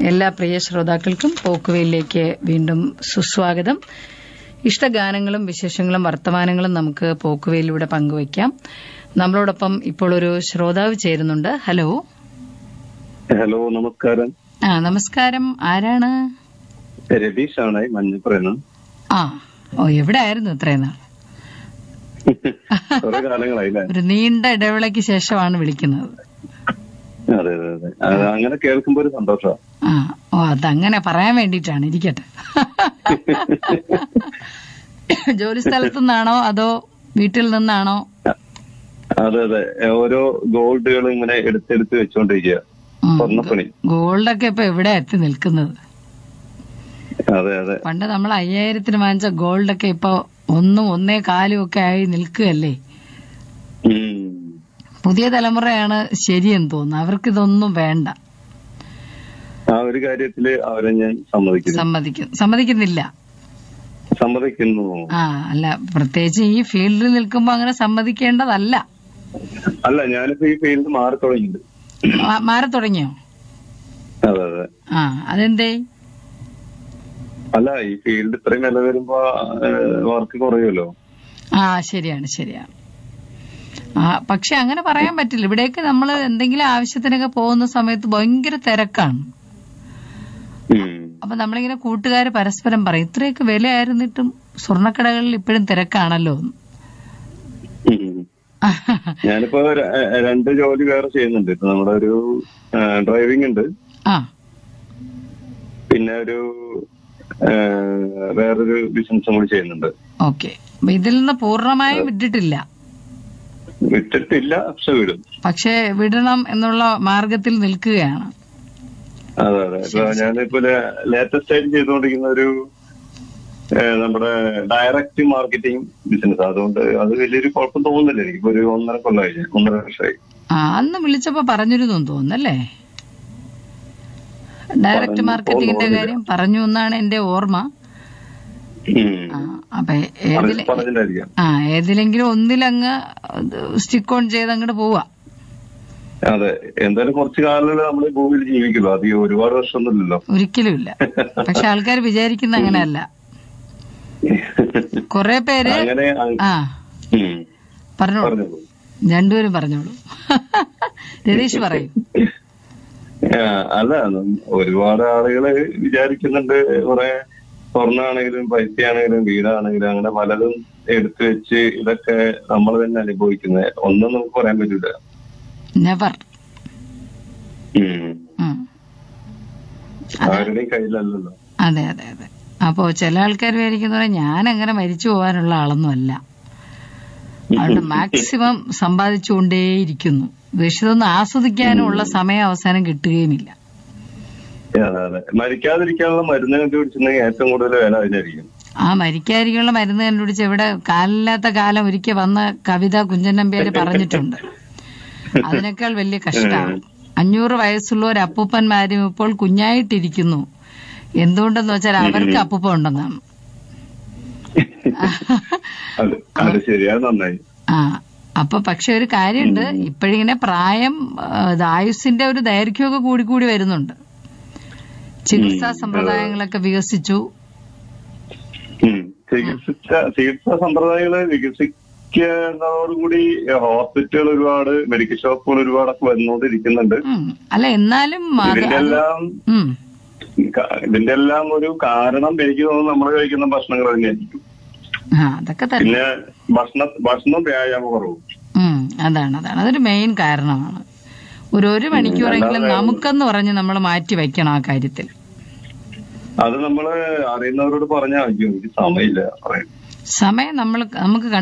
എല്ലാ പ്രിയ ശ്രോതാക്കൾക്കും പോക്കുവയിലേക്ക് വീണ്ടും സുസ്വാഗതം ഇഷ്ടഗാനങ്ങളും വിശേഷങ്ങളും വർത്തമാനങ്ങളും നമുക്ക് പോക്കുവയിലൂടെ പങ്കുവയ്ക്കാം നമ്മളോടൊപ്പം ഇപ്പോൾ ഒരു ശ്രോതാവ് ചേരുന്നുണ്ട് ഹലോ ഹലോ നമസ്കാരം ആ നമസ്കാരം ആരാണ് രതീഷാണ് മഞ്ഞപ്പുറന്ന് ആ ഓ എവിടെ ആയിരുന്നു ഇത്രയും നാൾ കുറെ കാലങ്ങളായില്ലേ ഒരു നീണ്ട ഇടവേളയ്ക്ക് ശേഷമാണ് വിളിക്കുന്നത് അതെ അതെ അതെ അത് അങ്ങനെ കേൾക്കുമ്പോ ഒരു സന്തോഷമാണ് ആ ഓ അതങ്ങനെ പറയാൻ വേണ്ടിയിട്ടാണ് ഇരിക്കട്ടെ ജോലി സ്ഥലത്തു നിന്നാണോ അതോ വീട്ടിൽ നിന്നാണോ അതെ അതെ ഓരോ ഗോൾഡുകൾ ഇങ്ങനെ എടുത്തെടുത്ത് വെച്ചോണ്ടിരിക്കുക ഉം. സ്വർണ്ണപ്പണി ഗോൾഡൊക്കെ ഇപ്പൊ എവിടെ എത്തി നിൽക്കുന്നത് അതെ അതെ പണ്ട് നമ്മൾ അയ്യായിരത്തിന് വാങ്ങിച്ച ഗോൾഡൊക്കെ ഇപ്പൊ ഒന്നും ഒന്നേ കാലും ഒക്കെ ആയി നിൽക്കുകയല്ലേ ഉം. പുതിയ തലമുറയാണ് ശരിയെന്ന് തോന്നുന്നു അവർക്ക് ഇതൊന്നും വേണ്ട ആ ഒരു കാര്യത്തില് അവരെ ഞാൻ സമ്മതിക്കുന്നു സമ്മതിക്കും സമ്മതിക്കുന്നില്ല സമ്മതിക്കുന്നു ആ അല്ല പ്രത്യേകിച്ച് ഈ ഫീൽഡിൽ നിൽക്കുമ്പോ അങ്ങനെ സമ്മതിക്കേണ്ടതല്ല അല്ല ഞാനിപ്പോ ഈ ഫീൽഡ് മാറി തുടങ്ങിയിട്ടുണ്ട് മാ- മാറി തുടങ്ങിയോ അതെ അതെ ആ അതെന്തേ അല്ല ഈ ഫീൽഡ് ഇത്രയും വില വരുമ്പോ വർക്ക് കുറയുമല്ലോ ആ ശരിയാണ് ശരിയാണ് ആ പക്ഷെ അങ്ങനെ പറയാൻ പറ്റില്ല ഇവിടേക്ക് നമ്മൾ എന്തെങ്കിലും ആവശ്യത്തിനൊക്കെ പോകുന്ന സമയത്ത് ഭയങ്കര തിരക്കാണ് ഉം. അപ്പൊ നമ്മളിങ്ങനെ കൂട്ടുകാർ പരസ്പരം പറയും ഇത്രയൊക്കെ വിലയായിരുന്നിട്ടും സ്വർണ്ണക്കടകളിൽ ഇപ്പോഴും തിരക്കാണല്ലോ എന്ന്. ഉം. ഞാനിപ്പോ ര- ഏഹ് രണ്ട് ജോലി വേറെ ചെയ്യുന്നുണ്ട് ഇപ്പൊ നമ്മുടെ ഒരു ഡ്രൈവിംഗ് ഉണ്ട് ആ പിന്നെ ഒരു ഏഹ് വേറൊരു ബിസിനസ്സും കൂടി ചെയ്യുന്നുണ്ട് ഓക്കെ അപ്പൊ ഇതിൽ നിന്ന് പൂർണ്ണമായും വിട്ടിട്ടില്ല വിട്ടിട്ടില്ല പക്ഷെ വിടും പക്ഷെ വിടണം എന്നുള്ള മാർഗത്തിൽ നിൽക്കുകയാണ് അതെ അതെ ഇപ്പൊ ഞാനിപ്പോ ലേറ്റസ്റ്റ് ആയിട്ട് ചെയ്തുകൊണ്ടിരിക്കുന്ന ഒരു ഏഹ് നമ്മുടെ ഡയറക്റ്റ് മാർക്കറ്റിംഗ് ബിസിനസ് അതുകൊണ്ട് അത് വലിയൊരു കുഴപ്പം തോന്നുന്നില്ല എനിക്ക് ഒരു ഒന്നര കൊല്ലമായി ഒന്നര വർഷമായി ആ അന്ന് വിളിച്ചപ്പോ പറഞ്ഞിരുന്നു എന്ന് തോന്നുന്നല്ലേ ഡയറക്റ്റ് പറഞ്ഞു, മാർക്കറ്റിംഗിന്റെ തോന്നുന്നില്ല. കാര്യം പറഞ്ഞു എന്നാണ് എന്റെ ഓർമ്മ ഉം. ആ, അപ്പൊ ഏതിൽ പറഞ്ഞ- പറഞ്ഞിട്ടായിരിക്കാം ആ ഏതിലെങ്കിലും ഒന്നിലങ്ങ് സ്റ്റിക്ക് ഓൺ ചെയ്ത് അങ്ങോട്ട് പോവാ അതെ എന്തായാലും കുറച്ചു കാലം നമ്മൾ ഭൂമിയിൽ ജീവിക്കുള്ളൂ അത് ഈ ഒരുപാട് വർഷമൊന്നുമില്ലല്ലോ ഒരിക്കലും ഇല്ല പക്ഷെ ആൾക്കാർ വിചാരിക്കുന്ന അങ്ങനെയല്ല കുറെ പേര് അങ്ങനെ അ- ആ ഉം. പറഞ്ഞോളൂ പറഞ്ഞോളൂ രണ്ടുപേരും പറഞ്ഞോളൂ രതീഷ് പറയൂ ആ, അല്ല നം- ഒരുപാട് ആളുകള് വിചാരിക്കുന്നുണ്ട് കുറെ സ്വർണ്ണാണെങ്കിലും പൈസയാണെങ്കിലും വീടാണെങ്കിലും അങ്ങനെ പലതും എടുത്തു വെച്ച് ഇതൊക്കെ നമ്മൾ തന്നെ അനുഭവിക്കുന്നത് ഒന്നും നമുക്ക് പറയാൻ പറ്റൂല നെവർ ഉം. ആരുടെയും കയ്യിലല്ലല്ലോ അതെ അതെ അതെ അപ്പോ ചില ആൾക്കാർ വിചാരിക്കുന്ന ഞാൻ അങ്ങനെ മരിച്ചു പോകാനുള്ള ആളൊന്നുമല്ല അതുകൊണ്ട് മാക്സിമം സമ്പാദിച്ചുകൊണ്ടേയിരിക്കുന്നു വിഷതൊന്നും ആസ്വദിക്കാനുള്ള സമയം അവസാനം കിട്ടുകയുമില്ല അതെ അതെ മരിക്കാതിരിക്കാനുള്ള മരുന്ന് കണ്ടുപിടിച്ചിട്ടുണ്ടെങ്കിൽ ഏറ്റവും കൂടുതൽ വില അതിനായിരിക്കും ആ മരിക്കാരികളുടെ മരുന്ന് കണ്ടുപിടിച്ച് ഇവിടെ കാലില്ലാത്ത കാലം ഒരിക്കൽ വന്ന കവിത കുഞ്ചൻ നമ്പ്യാര് പറഞ്ഞിട്ടുണ്ട് അതിനേക്കാൾ വലിയ കഷ്ടമാണ് അഞ്ഞൂറ് വയസ്സുള്ള ഒരു അപ്പൂപ്പന്മാരും ഇപ്പോൾ കുഞ്ഞായിട്ടിരിക്കുന്നു എന്തുകൊണ്ടെന്ന് വെച്ചാൽ അവർക്ക് അപ്പൂപ്പ ഉണ്ടെന്നാണ് അത് അത് ശരിയാ നന്നായി ആ അപ്പൊ പക്ഷെ ഒരു കാര്യമുണ്ട് ഇപ്പോഴിങ്ങനെ പ്രായം ആ, ഇത് ആയുസ്സിന്റെ ഒരു ദൈർഘ്യമൊക്കെ കൂടി കൂടി വരുന്നുണ്ട് ചികിത്സാ സമ്പ്രദായങ്ങളൊക്കെ വികസിച്ചു ഉം. ചികിത്സിച്ച ചികിത്സാ സമ്പ്രദായങ്ങള് വികസിക്കുന്നതോടുകൂടി ഹോസ്പിറ്റലുകൾ ഒരുപാട് മെഡിക്കൽ ഷോപ്പുകൾ ഒരുപാടൊക്കെ വന്നുകൊണ്ടിരിക്കുന്നുണ്ട് ഉം. അല്ല എന്നാലും അത് ഇതിന്റെ അത് എല്ലാം ഉം. ക- ഇതിന്റെ എല്ലാം ഒരു കാരണം എനിക്ക് തോന്നുന്നു നമ്മൾ കഴിക്കുന്ന ഭക്ഷണങ്ങൾ തന്നെയായിരിക്കും ആ അതൊക്കെ തന്നെ പിന്നെ ഭക്ഷണ ഭക്ഷണം വ്യായാമ കുറവും ഉം. അതാണ് അതാണ് അതൊരു മെയിൻ കാരണമാണ് ഒരു ഒരു മണിക്കൂറെങ്കിലും നമുക്കെന്ന് പറഞ്ഞ് നമ്മൾ മാറ്റി വെക്കണം ആ കാര്യത്തിൽ അത് നമ്മള് അറിയുന്നവരോട് പറഞ്ഞാൽ മതി എനിക്ക് സമയമില്ല പറയാൻ സമയം നമ്മൾ നമുക്ക്